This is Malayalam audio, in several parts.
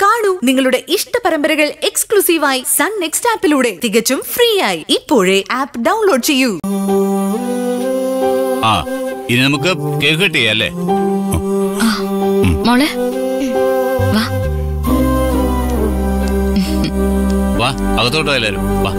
കാണൂ നിങ്ങളുടെ ഇഷ്ട പരമ്പരകൾ എക്സ്ക്ലൂസീവായി സൺ നെക്സ്റ്റ് ആപ്പിലൂടെ തികച്ചും ഫ്രീ ആയി ഇപ്പോഴേ ആപ്പ് ഡൗൺലോഡ് ചെയ്യൂ ആ ഇനി നമുക്ക് കേക്ക് കട്ട് ചെയ്യാം അല്ലേ മോളെ വാ വാ അകത്തോട്ട് വാ എല്ലാവരും വാ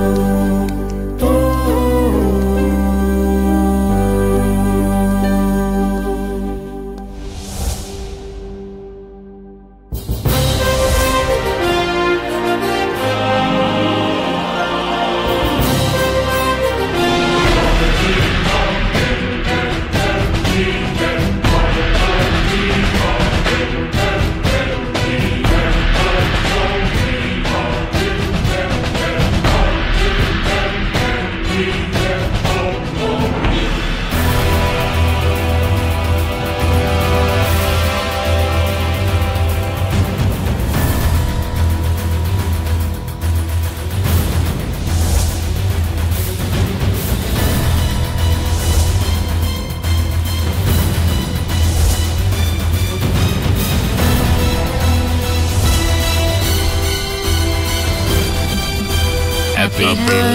happy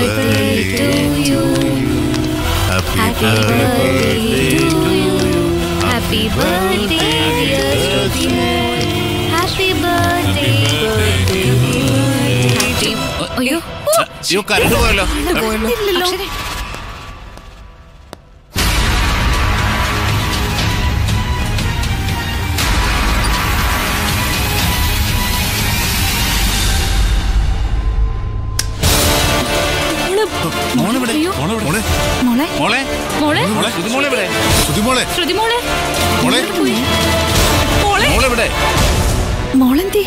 Happy birthday to you. Happy birthday, dear Shruti മോൾ. Happy birthday. Happy- അയ്യോ അയ്യോ കറണ്ട് പോയല്ലോ അക്ഷരേ. മോളെവിടെ അയ്യോ മോളെ മോളെ മോളെ മോളെ ഇത് മോളെവിടെ സുതിമോളെ ശ്രുതി മോളെ മോളെ മോളെ മോളെവിടെ മോളെന്തി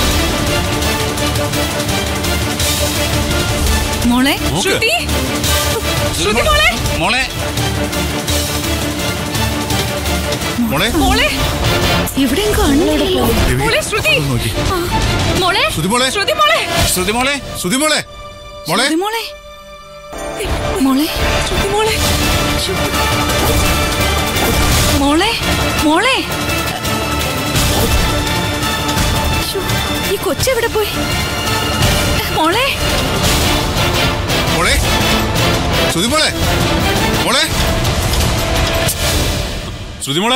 മോളെ നോക്ക്. ശ്രുതി ശ്രുതി മോളെ മോളെ മോളെ മോളെ എവിടെയും കാണുന്നില്ലല്ലോ രവി, മോളെ ശ്രുതി ഒന്ന് നോക്കി ആ, മോളെ ശ്രുതിമോളെ ശ്രുതി മോളെ ശ്രുതി മോളെ സുതിമോളെ മോളെ ശ്രുതി മോളെ മോളെ ശ്രുതി മോളെ മോളെ മോളെ ശ്ശോ, ഈ കൊച്ചെവിടെ പോയി മോളെ മോളെ സുതിമോളെ മോളെ ശ്രുതിമോളെ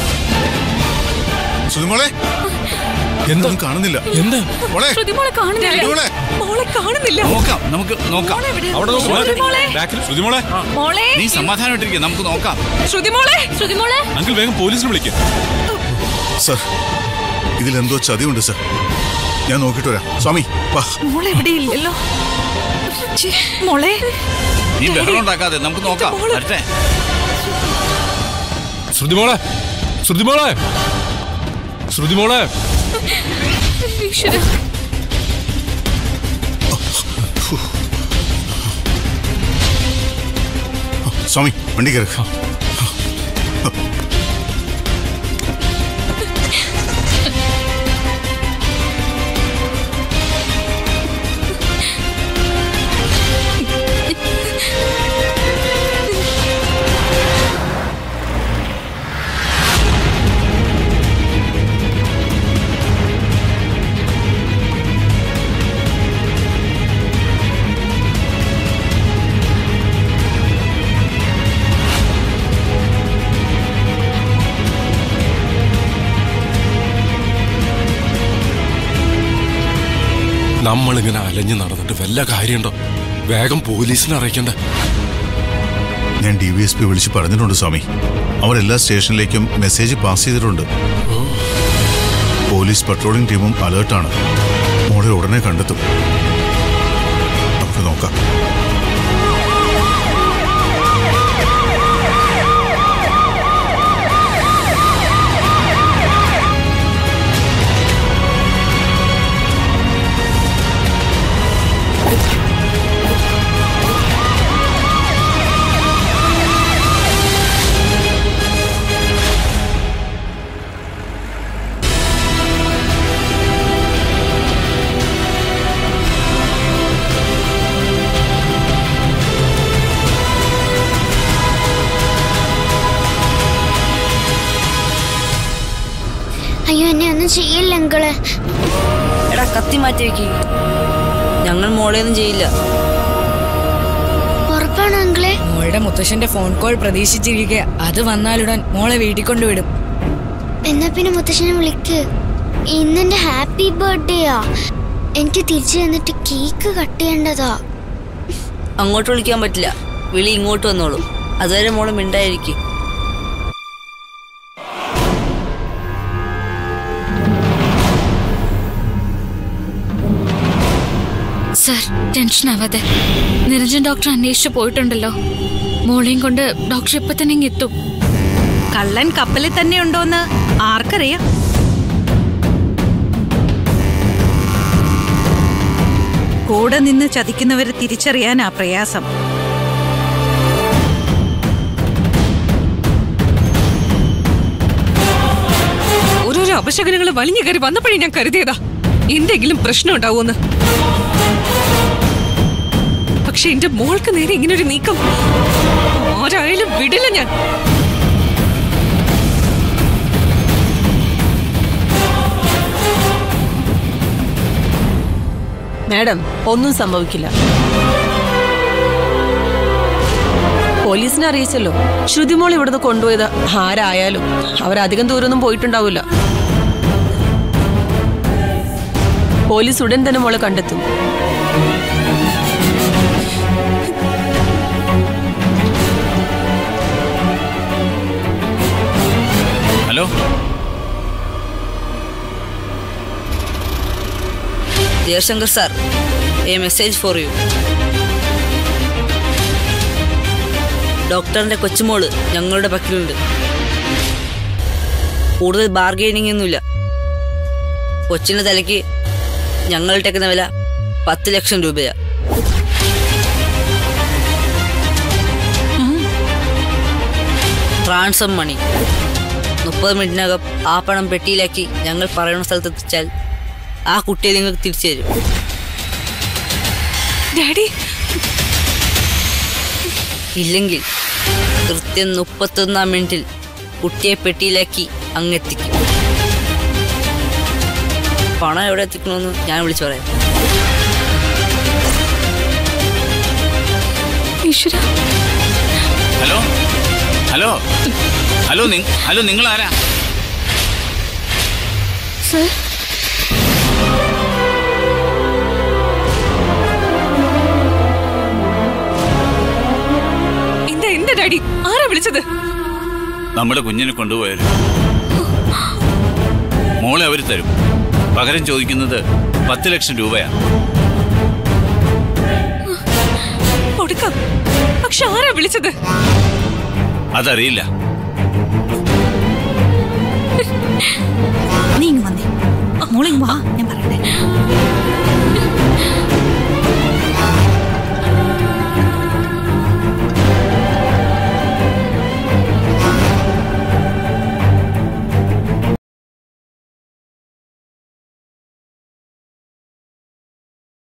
സുതിമോളെ എന്തൊന്നും കാണുന്നില്ല എന്താ മോളെ ശ്രുതി മോളെ കാണുന്നില്ല മോളെ. മോളെ കാണുന്നില്ല നോക്കാം നമുക്ക് നോക്കാം മോളെ എവിടെ? അവിടെ നോക്ക് ശ്രുതി മോളെ ബാക്കിൽ ശ്രുതിമോളെ മോളെ നീ സമാധാനമായിട്ടിരിക്കുക നമുക്ക് നോക്കാം ശ്രുതി മോളെ ശ്രുതി മോളെ അങ്കിൾ വേഗം പോലീസിനെ വിളിക്കും സർ ഇതിലെന്തോ ചതിയുണ്ട് സർ ഞാൻ നോക്കിട്ട് വരാം സ്വാമി വാ മോളെ എവിടെ ഇല്ലല്ലോ ഛെ, മോളെ നീ ബഹളം ഉണ്ടാക്കാതെ നമുക്ക് നോക്കാം വരട്ടെ ശ്രുതിമോളെ ശ്രുതിമോളെ ശ്രുതിമോളെ ഈശ്വര സ്വാമി വണ്ടി കയറി നമ്മളിങ്ങനെ അലഞ്ഞു നടന്നിട്ട് വല്ല കാര്യമുണ്ടോ വേഗം പോലീസിനെ അറിയിക്കണ്ട ഞാൻ ഡി വി എസ് പി വിളിച്ച് പറഞ്ഞിട്ടുണ്ട് സ്വാമി അവരെല്ലാ സ്റ്റേഷനിലേക്കും മെസ്സേജ് പാസ് ചെയ്തിട്ടുണ്ട് പോലീസ് പട്രോളിംഗ് ടീമും അലേർട്ടാണ് മോളെ ഉടനെ കണ്ടെത്തും നമുക്ക് നോക്കാം അയ്യോ എന്നെ ഒന്നും ചെയ്യില്ല അങ്കിള് എടാ ബുദ്ധി മാറ്റി വെക്കി ഞങ്ങൾ മോളെയൊന്നും ചെയ്യില്ല ഉറപ്പാണോ അങ്കിളെ മോളുടെ മുത്തശ്ശന്റെ ഫോൺ കോൾ പ്രതീക്ഷിച്ചിരിക്കുക അത് വന്നാലുടൻ മോളെ വീട്ടിൽ കൊണ്ടുവിടും എന്നാ പിന്നെ മുത്തശ്ശനെ വിളിക്ക് ഇന്നെന്റെ ഹാപ്പി ബർത്ത്ഡേയാ എനിക്ക് തിരിച്ചു വന്നിട്ട് കേക്ക് കട്ട് ചെയ്യേണ്ടതാ അങ്ങോട്ട് വിളിക്കാൻ പറ്റില്ല വിളി ഇങ്ങോട്ട് വന്നോളൂ അതുവരെ മോള് മിണ്ടായിരിക്കും സർ ടെൻഷൻ ആവാതെ നിരഞ്ജൻ ഡോക്ടർ അന്വേഷിച്ചു പോയിട്ടുണ്ടല്ലോ മോളെയും കൊണ്ട് ഡോക്ടർ ഇപ്പൊ തന്നെ ഇങ്ങ് എത്തും കള്ളൻ കപ്പലിൽ തന്നെ ഉണ്ടോന്ന് ആർക്കറിയാം കൂടെ നിന്ന് ചതിക്കുന്നവരെ തിരിച്ചറിയാനാ പ്രയാസം ഓരോരോ അപശകനങ്ങൾ വലിഞ്ഞു കയറി വന്നപ്പോഴേ ഞാൻ കരുതിയതാ എന്തെങ്കിലും പ്രശ്നം ഉണ്ടാവുമെന്ന് പക്ഷെ എന്റെ മോൾക്ക് നേരെ ഇങ്ങനൊരു നീക്കം ആരായാലും വിടില്ല ഞാൻ മാഡം ഒന്നും സംഭവിക്കില്ല പോലീസിനെ അറിയിച്ചല്ലോ ശ്രുതിമോൾ ഇവിടുന്ന് കൊണ്ടുപോയത് ആരായാലും അവരധികം ദൂരമൊന്നും പോയിട്ടുണ്ടാവില്ല പോലീസ് ഉടൻ തന്നെ മോളെ കണ്ടെത്തും hello Jayashankar sir a message for you ഡോക്ടറിന്റെ കൊച്ചുമോള് ഞങ്ങളുടെ പക്കലുണ്ട് കൂടുതൽ ബാർഗെയിനിങ് ഒന്നുമില്ല കൊച്ചിന്റെ തലയ്ക്ക് ഞങ്ങൾ ഇട്ടേക്കുന്ന വില പത്ത് ലക്ഷം രൂപയാ ട്രാൻസം മണി മുപ്പത് മിനിറ്റിനകം ആ പണം പെട്ടിയിലാക്കി ഞങ്ങൾ പറയുന്ന സ്ഥലത്ത് എത്തിച്ചാൽ ആ കുട്ടിയെ നിങ്ങൾക്ക് തിരിച്ചു തരും ഡാഡി ഇല്ലെങ്കിൽ കൃത്യം മുപ്പത്തൊന്നാം മിനിറ്റിൽ കുട്ടിയെ പെട്ടിയിലാക്കി അങ്ങെത്തിക്കും പണം എവിടെ എത്തിക്കണമെന്ന് ഞാൻ വിളിച്ചു പറയാം ഈശ്വര ഹലോ ഹലോ ഹലോ നി- ഹലോ നിങ്ങൾ ആരാ സർ എന്താ എന്റെ ഡാഡി ആരാ വിളിച്ചത് നമ്മുടെ കുഞ്ഞിനെ കൊണ്ടുപോയത് മോളെ അവർ തരും പകരം ചോദിക്കുന്നത് പത്ത് ലക്ഷം രൂപയാ കൊടുക്കാം പക്ഷെ ആരാ വിളിച്ചത് അതറിയില്ല നീ ഇങ്ങ് വന്നേ മോളിങ് വാ ഞാൻ പറയട്ടെ